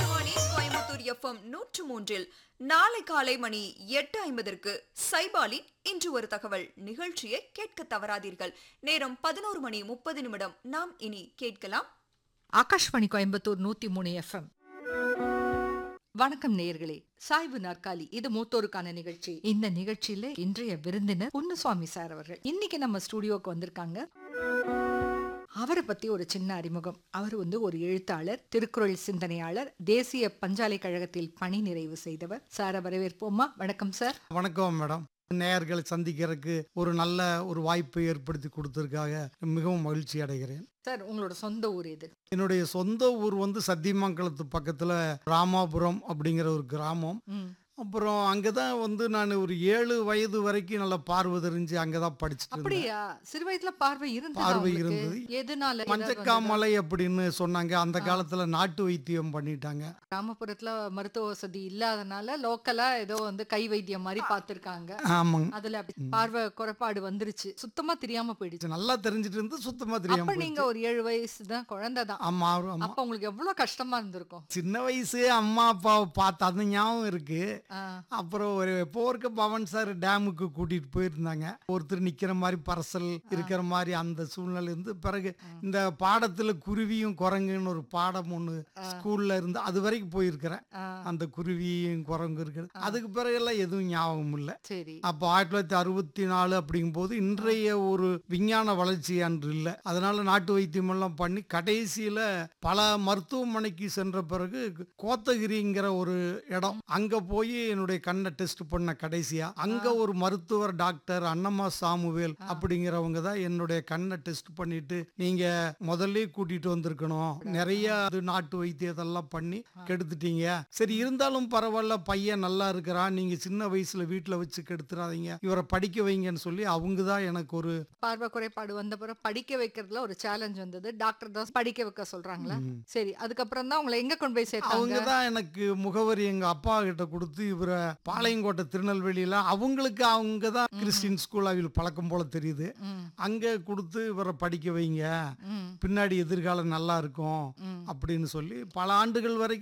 Akashvani Coimbatore FM நூற்று மூன்றில் நாளை காலை மணி எட்டு ஐம்பதற்கு சைபாலின் இன்று ஒரு தகவல் நிகழ்ச்சியை கேட்க தவறாதீர்கள் நேரம் பதினோரு மணி முப்பது நிமிடம் நாம் இனி கேட்கலாம் ஆகாஷ்வாணி கோயம்புத்தூர் நூத்தி மூணு எஃப்எம் வணக்கம் நேயர்களே சாய்வு நாற்காலி இது மூத்தோருக்கான நிகழ்ச்சி இந்த நிகழ்ச்சியில இன்றைய விருந்தினர் பொன்னுசுவாமி சார் அவர்கள் இன்னைக்கு நம்ம ஸ்டுடியோக்கு வந்திருக்காங்க அவரை பத்தி ஒரு சின்ன அறிமுகம் அவர் வந்து ஒரு எழுத்தாளர் திருக்குறள் சிந்தனையாளர் தேசிய பஞ்சாலை கழகத்தில் பணி நிறைவு செய்தவர் சார வரவேற்போமா வணக்கம் சார் வணக்கம் மேடம் நேயர்களை சந்திக்கிறதுக்கு ஒரு நல்ல ஒரு வாய்ப்பை ஏற்படுத்தி கொடுத்ததுக்காக மிகவும் மகிழ்ச்சி அடைகிறேன் சார் உங்களோட சொந்த ஊர் எது என்னுடைய சொந்த ஊர் வந்து சத்தியமங்கலத்து பக்கத்தில் ராமாபுரம் அப்படிங்கிற ஒரு கிராமம் ம். அப்புறம் அங்கே தான் வந்து நான் ஒரு ஏழு வயது வரைக்கும் நல்லா பார்வை தெரிஞ்சு அங்கே தான் படிச்சுட்டு இருந்தேன் அப்படியா சிறு வயதுல பார்வை இருந்தது பார்வை இருந்தது. எதனால ஏதாவது வந்ததா? மஞ்சக்காமலை அப்படின்னு சொன்னாங்க அந்த காலத்துல நாட்டு வைத்தியம் பண்ணிட்டாங்க கிராமப்புறத்துல மருத்துவ வசதி இல்லாதனால லோக்கலா ஏதோ வந்து கை வைத்தியம் மாதிரி பார்த்திருக்காங்க ஆமாங்க அதுல அப்படி பார்வை குறைபாடு வந்துருச்சு சுத்தமா தெரியாம போயிடுச்சு நல்லா தெரிஞ்சிட்டு இருந்து சுத்தமா அப்ப தெரியாம நீங்க ஒரு ஏழு வயசு தான் குழந்தை தான் ஆமா ஆமா அப்ப உங்களுக்கு எவ்வளவு கஷ்டமா இருந்திருக்கும் சின்ன வயசு அம்மா அப்பாவை பார்த்து அது ஞாபகம் இருக்கு ஆ, அப்புறம் ஒரு எப்போ இருக்க பவன் சார் டேமுக்கு கூட்டிட்டு போயிருந்தாங்க ஒருத்தர் நிக்கிற மாதிரி பரசல் இருக்கிற மாதிரி அந்த சூழ்நிலை இருந்து பிறகு இந்த பாடத்துல குருவியும் குரங்குன்னு ஒரு பாடம் ஒண்ணு ஸ்கூல்ல இருந்து அது வரைக்கும் போயிருக்கிறேன் ஆ, அந்த குருவியும் குரங்கு இருக்கிறது அதுக்கு பிறகெல்லாம் எதுவும் ஞாபகம் இல்லை சரி அப்போ ஆயிரத்தி தொள்ளாயிரத்தி அறுபத்தி நாலு அப்படிங்கும்போது இன்றைய ஒரு விஞ்ஞான வளர்ச்சி அன்று இல்லை அதனால நாட்டு வைத்தியம் எல்லாம் பண்ணி கடைசியில பல மருத்துவமனைக்கு சென்ற பிறகு கோத்தகிரிங்கிற ஒரு இடம் அங்க போய் என்னுடைய கண்ணை டெஸ்ட் பண்ண கடைசியா அங்க ஒரு மருத்துவர் டாக்டர் அன்னம்மா சாமுவேல் அப்படிங்கிறவங்க தான் என்னுடைய கண்ணை டெஸ்ட் பண்ணிட்டு நீங்க முதல்ல கூட்டிட்டு வந்திருக்கணும் நிறைய அது நாட்டு வைத்தியத்தெல்லாம் பண்ணி கெடுத்துட்டீங்க சரி இருந்தாலும் பரவாயில்ல பையன் நல்லா இருக்கிறான் நீங்க சின்ன வயசுல வீட்டுல வச்சு கெடுத்துறாதீங்க இவரை படிக்க வைங்கன்னு சொல்லி அவங்க தான் எனக்கு ஒரு பார்வை குறைபாடு வந்த பிறகு படிக்க வைக்கிறதுல ஒரு சேலஞ்ச் வந்தது டாக்டர் தான் படிக்க வைக்க சொல்றாங்களா சரி அதுக்கப்புறம் தான் உங்களை எங்க கொண்டு போய் சேர்த்தாங்க அவங்க தான் எனக்கு முகவரி எங்க அப்பா கிட்ட கொடுத்து இவரை பாளையங்கோட்டை திருநெல்வேலியில அவங்களுக்கு அவங்க தான் கிறிஸ்டின் ஸ்கூல் அவங்களுக்கு பழக்கம் போல தெரியுது ம், அங்க கொடுத்து இவரை படிக்க வைங்க ம், பின்னாடி எதிர்காலம் நல்லா இருக்கும் ம். அப்படின்னு சொல்லி பல ஆண்டுகள் வரைக்கும்